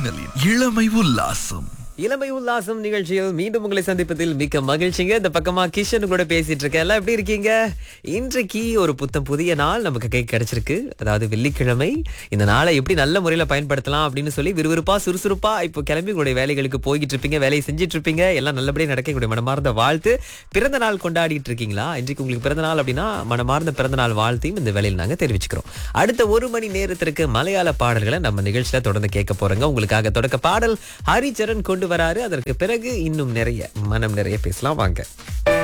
மின்னலின் இளமை உல்லாசம் இளமை உல்லாசம் நிகழ்ச்சியில் மீண்டும் உங்களை சந்திப்பதில் மிக்க மகிழ்ச்சிங்க இந்த பக்கமா கிஷன் கூட பேசிட்டு இருக்கேன் எல்லாம் எப்படி இருக்கீங்க இன்றைக்கு ஒரு புத்தம் புதிய நாள் நமக்கு கை கிடைச்சிருக்கு அதாவது வெள்ளிக்கிழமை இந்த நாளை எப்படி நல்ல முறையில பயன்படுத்தலாம் அப்படின்னு சொல்லி விறுவிறுப்பா சுறுசுறுப்பா இப்போ கிளம்பி உங்களுடைய வேலைகளுக்கு போய்கிட்டு இருப்பீங்க வேலையை செஞ்சுட்டு இருப்பீங்க எல்லாம் நல்லபடியா நடக்க உங்களுடைய மனமார்ந்த வாழ்த்து பிறந்த நாள் கொண்டாடிட்டு இருக்கீங்களா இன்றைக்கு உங்களுக்கு பிறந்த நாள் அப்படின்னா மனமார்ந்த பிறந்த நாள் வாழ்த்தையும் இந்த வேலையில் நாங்க தெரிவிச்சுக்கிறோம் அடுத்த ஒரு மணி நேரத்திற்கு மலையாள பாடல்களை நம்ம நிகழ்ச்சியில தொடர்ந்து கேட்க போறோங்க உங்களுக்காக தொடக்க பாடல் ஹரிச்சரன் கொண்டு வராரு அதற்கு பிறகு இன்னும் நிறைய மனம் நிறைய பேசலாம் வாங்க